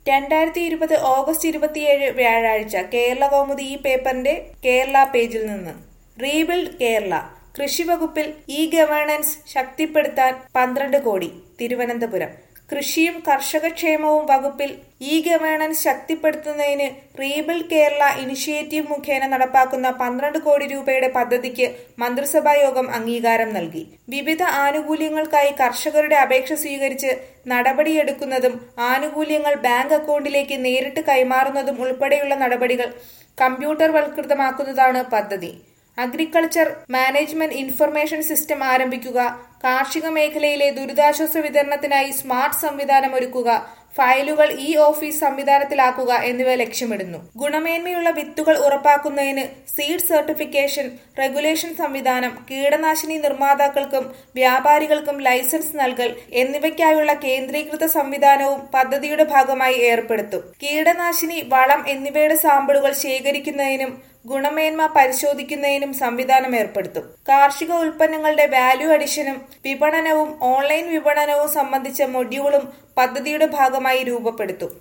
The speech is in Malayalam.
രണ്ടായിരത്തി ഇരുപത് ഓഗസ്റ്റ് ഇരുപത്തിയേഴ് വ്യാഴാഴ്ച കേരള കൗമുദി ഈ പേപ്പറിന്റെ കേരള പേജിൽ നിന്ന് റീബിൽഡ് കേരള കൃഷി വകുപ്പിൽ ഇ ഗവേണൻസ് ശക്തിപ്പെടുത്താൻ പന്ത്രണ്ട് കോടി തിരുവനന്തപുരം കൃഷിയും കർഷകക്ഷേമവും വകുപ്പിൽ ഇ ഗവേണൻസ് ശക്തിപ്പെടുത്തുന്നതിന് റീബിൽഡ് കേരള ഇനിഷ്യേറ്റീവ് മുഖേന നടപ്പാക്കുന്ന പന്ത്രണ്ട് കോടി രൂപയുടെ പദ്ധതിക്ക് മന്ത്രിസഭാ യോഗം അംഗീകാരം നൽകി വിവിധ ആനുകൂല്യങ്ങൾക്കായി കർഷകരുടെ അപേക്ഷ സ്വീകരിച്ച് നടപടിയെടുക്കുന്നതും ആനുകൂല്യങ്ങൾ ബാങ്ക് അക്കൗണ്ടിലേക്ക് നേരിട്ട് കൈമാറുന്നതും ഉൾപ്പെടെയുള്ള നടപടികൾ കമ്പ്യൂട്ടർവൽകൃതമാക്കുന്നതാണ് പദ്ധതി അഗ്രികൾച്ചർ മാനേജ്മെന്റ് ഇൻഫർമേഷൻ സിസ്റ്റം ആരംഭിക്കുക കാർഷിക മേഖലയിലെ ദുരിതാശ്വാസ വിതരണത്തിനായി സ്മാർട്ട് സംവിധാനം ഒരുക്കുക ഫയലുകൾ ഇ ഓഫീസ് സംവിധാനത്തിലാക്കുക എന്നിവ ലക്ഷ്യമിടുന്നു ഗുണമേന്മയുള്ള വിത്തുകൾ ഉറപ്പാക്കുന്നതിന് സീഡ് സർട്ടിഫിക്കേഷൻ റെഗുലേഷൻ സംവിധാനം കീടനാശിനി നിർമ്മാതാക്കൾക്കും വ്യാപാരികൾക്കും ലൈസൻസ് നൽകൽ എന്നിവയ്ക്കായുള്ള കേന്ദ്രീകൃത സംവിധാനവും പദ്ധതിയുടെ ഭാഗമായി ഏർപ്പെടുത്തും കീടനാശിനി വളം എന്നിവയുടെ സാമ്പിളുകൾ ശേഖരിക്കുന്നതിനും ഗുണമേന്മ പരിശോധിക്കുന്നതിനും സംവിധാനം ഏർപ്പെടുത്തും കാർഷിക ഉൽപ്പന്നങ്ങളുടെ വാല്യൂ അഡിഷനും വിപണനവും ഓൺലൈൻ വിപണനവും സംബന്ധിച്ച മൊഡ്യൂളും പദ്ധതിയുടെ ഭാഗമായി രൂപപ്പെടുത്തും